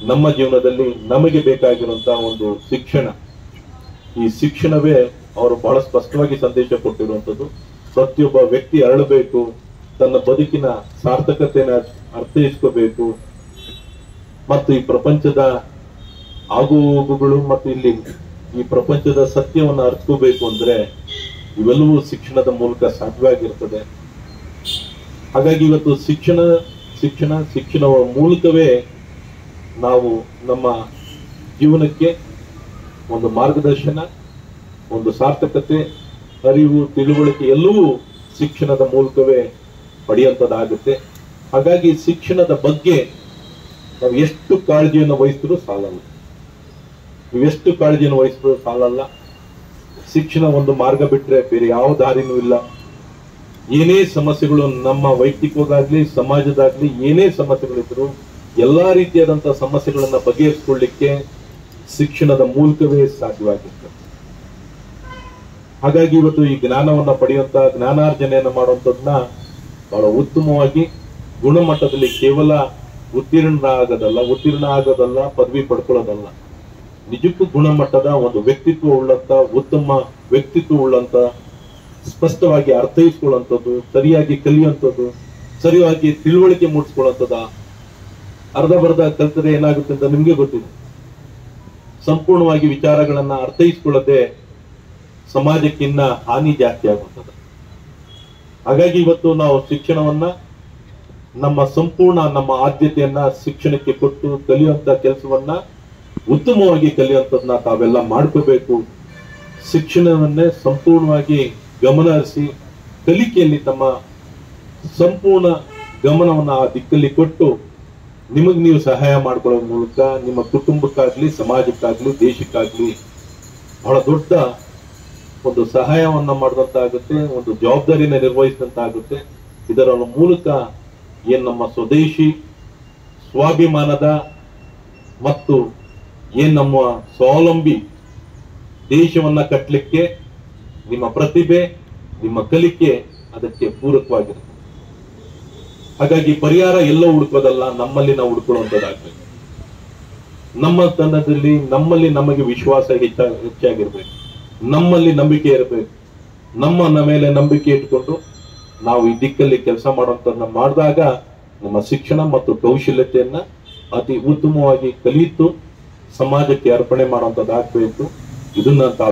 ನಮ್ಮ ಜೀವನದಲ್ಲಿ ನಮಗೆ ಬೇಕಾಗಿರುವಂತಹ ಒಂದು ಶಿಕ್ಷಣ ಈ ಶಿಕ್ಷಣವೇ ಅವರು ಬಹಳ ಸ್ಪಷ್ಟವಾಗಿ ಸಂದೇಶ ಕೊಟ್ಟಿರುವಂತದ್ದು ಪ್ರತಿಯೊಬ್ಬ ವ್ಯಕ್ತಿ ಅರಳಬೇಕು ತನ್ನ ಬದುಕಿನ ಸಾರ್ಥಕತೆಯನ್ನು ಅರ್ಥೈಸ್ಕೋಬೇಕು ಮತ್ತು ಈ ಪ್ರಪಂಚದ ಆಗುಹೋಗುಗಳು ಮತ್ತು ಇಲ್ಲಿ ಈ ಪ್ರಪಂಚದ ಸತ್ಯವನ್ನು ಅರ್ಥಕೋಬೇಕು ಅಂದ್ರೆ ಇವೆಲ್ಲವೂ ಶಿಕ್ಷಣದ ಮೂಲಕ ಸಾಧ್ಯವಾಗಿರ್ತದೆ ಹಾಗಾಗಿ ಇವತ್ತು ಶಿಕ್ಷಣ ಶಿಕ್ಷಣ ಶಿಕ್ಷಣದ ಮೂಲಕವೇ ನಾವು ನಮ್ಮ ಜೀವನಕ್ಕೆ ಒಂದು ಮಾರ್ಗದರ್ಶನ ಒಂದು ಸಾರ್ಥಕತೆ ಅರಿವು ತಿಳುವಳಿಕೆ ಎಲ್ಲವೂ ಶಿಕ್ಷಣದ ಮೂಲಕವೇ ಪಡೆಯುವಂಥದ್ದಾಗುತ್ತೆ ಹಾಗಾಗಿ ಶಿಕ್ಷಣದ ಬಗ್ಗೆ ನಾವು ಎಷ್ಟು ಕಾಳಜಿಯನ್ನು ವಹಿಸಿದ್ರು ಸಾಲಲ್ಲ ನೀವೆಷ್ಟು ಕಾಳಜಿಯನ್ನು ವಹಿಸಿದ್ರು ಸಾಲಲ್ಲ ಶಿಕ್ಷಣ ಒಂದು ಮಾರ್ಗ ಬಿಟ್ರೆ ಬೇರೆ ಯಾವ ದಾರಿನೂ ಇಲ್ಲ ಏನೇ ಸಮಸ್ಯೆಗಳು ನಮ್ಮ ವೈಯಕ್ತಿಕವಾಗ್ಲಿ ಸಮಾಜದಾಗ್ಲಿ ಏನೇ ಸಮಸ್ಯೆಗಳಿದ್ರು ಎಲ್ಲಾ ರೀತಿಯಾದಂತಹ ಸಮಸ್ಯೆಗಳನ್ನ ಬಗೆಹರಿಸಿಕೊಳ್ಳಿಕ್ಕೆ ಶಿಕ್ಷಣದ ಮೂಲಕವೇ ಸಾಧ್ಯವಾಗಿರ್ತದೆ ಹಾಗಾಗಿ ಇವತ್ತು ಈ ಜ್ಞಾನವನ್ನ ಪಡೆಯುವಂತ ಜ್ಞಾನಾರ್ಜನೆಯನ್ನ ಮಾಡುವಂತದನ್ನ ಬಹಳ ಉತ್ತಮವಾಗಿ ಗುಣಮಟ್ಟದಲ್ಲಿ ಕೇವಲ ಉತ್ತೀರ್ಣ ಆಗೋದಲ್ಲ ಉತ್ತೀರ್ಣ ಆಗೋದಲ್ಲ ಪದವಿ ಪಡ್ಕೊಳ್ಳೋದಲ್ಲ ನಿಜಕ್ಕೂ ಗುಣಮಟ್ಟದ ಒಂದು ವ್ಯಕ್ತಿತ್ವ ಉಳ್ಳಂತ ಉತ್ತಮ ವ್ಯಕ್ತಿತ್ವ ಉಳ್ಳಂತ ಸ್ಪಷ್ಟವಾಗಿ ಅರ್ಥೈಸ್ಕೊಳ್ಳುವಂಥದ್ದು ಸರಿಯಾಗಿ ಕಲಿಯುವಂಥದ್ದು ಸರಿಯಾಗಿ ತಿಳುವಳಿಕೆ ಮೂಡಿಸ್ಕೊಳ್ಳುವಂಥದ್ದು ಅರ್ಧ ಬರ್ಧ ಕಲ್ತರೆ ಏನಾಗುತ್ತೆ ಅಂತ ನಿಮ್ಗೆ ಗೊತ್ತಿದೆ ಸಂಪೂರ್ಣವಾಗಿ ವಿಚಾರಗಳನ್ನ ಅರ್ಥೈಸ್ಕೊಳ್ಳದೆ ಸಮಾಜಕ್ಕಿನ್ನ ಹಾನಿ ಜಾಸ್ತಿ ಆಗುತ್ತದೆ ಹಾಗಾಗಿ ಇವತ್ತು ನಾವು ಶಿಕ್ಷಣವನ್ನ ನಮ್ಮ ಸಂಪೂರ್ಣ ನಮ್ಮ ಆದ್ಯತೆಯನ್ನ ಶಿಕ್ಷಣಕ್ಕೆ ಕೊಟ್ಟು ಕಲಿಯುವಂತ ಕೆಲಸವನ್ನ ಉತ್ತಮವಾಗಿ ಕಲಿಯುವಂಥದ್ದನ್ನ ತಾವೆಲ್ಲ ಮಾಡ್ಕೋಬೇಕು ಶಿಕ್ಷಣವನ್ನೇ ಸಂಪೂರ್ಣವಾಗಿ ಗಮನ ಹರಿಸಿ ಕಲಿಕೆಯಲ್ಲಿ ತಮ್ಮ ಸಂಪೂರ್ಣ ಗಮನವನ್ನ ಆ ದಿಕ್ಕಲ್ಲಿ ಕೊಟ್ಟು ನಿಮಗ್ ನೀವು ಸಹಾಯ ಮಾಡ್ಕೊಳ್ಳೋ ಮೂಲಕ ನಿಮ್ಮ ಕುಟುಂಬಕ್ಕಾಗ್ಲಿ ಸಮಾಜಕ್ಕಾಗ್ಲಿ ದೇಶಕ್ಕಾಗ್ಲಿ ಬಹಳ ದೊಡ್ಡ ಒಂದು ಸಹಾಯವನ್ನ ಮಾಡಿದಂತಾಗುತ್ತೆ ಒಂದು ಜವಾಬ್ದಾರಿನ ನಿರ್ವಹಿಸಿದಂತಾಗುತ್ತೆ ಇದರ ಮೂಲಕ ಏನ್ ನಮ್ಮ ಸ್ವದೇಶಿ ಸ್ವಾಭಿಮಾನದ ಮತ್ತು ಏನ್ ನಮ್ಮ ಸ್ವಾವಲಂಬಿ ದೇಶವನ್ನ ಕಟ್ಟಲಿಕ್ಕೆ ನಿಮ್ಮ ಪ್ರತಿಭೆ ನಿಮ್ಮ ಕಲಿಕೆ ಅದಕ್ಕೆ ಪೂರಕವಾಗಿರುತ್ತೆ ಹಾಗಾಗಿ ಪರಿಹಾರ ಎಲ್ಲೋ ಹುಡುಕೋದಲ್ಲ ನಮ್ಮಲ್ಲಿ ನಾವು ಹುಡುಕೊಳ್ಳುವಂಥದ್ದಾಗ್ಬೇಕು ನಮ್ಮ ತನದಲ್ಲಿ ನಮ್ಮಲ್ಲಿ ನಮಗೆ ವಿಶ್ವಾಸ ಹೆಚ್ಚ ಹೆಚ್ಚಾಗಿರ್ಬೇಕು ನಮ್ಮಲ್ಲಿ ನಂಬಿಕೆ ಇರಬೇಕು ನಮ್ಮ ಮೇಲೆ ನಂಬಿಕೆ ಇಟ್ಕೊಂಡು ನಾವು ಈ ದಿಕ್ಕಲ್ಲಿ ಕೆಲಸ ಮಾಡುವಂತದನ್ನ ಮಾಡಿದಾಗ ನಮ್ಮ ಶಿಕ್ಷಣ ಮತ್ತು ಕೌಶಲ್ಯತೆಯನ್ನ ಅತಿ ಉತ್ತಮವಾಗಿ ಕಲಿತು ಸಮಾಜಕ್ಕೆ ಅರ್ಪಣೆ ಮಾಡುವಂತದ್ದಾಗಬೇಕು ಇದನ್ನ ತಾವು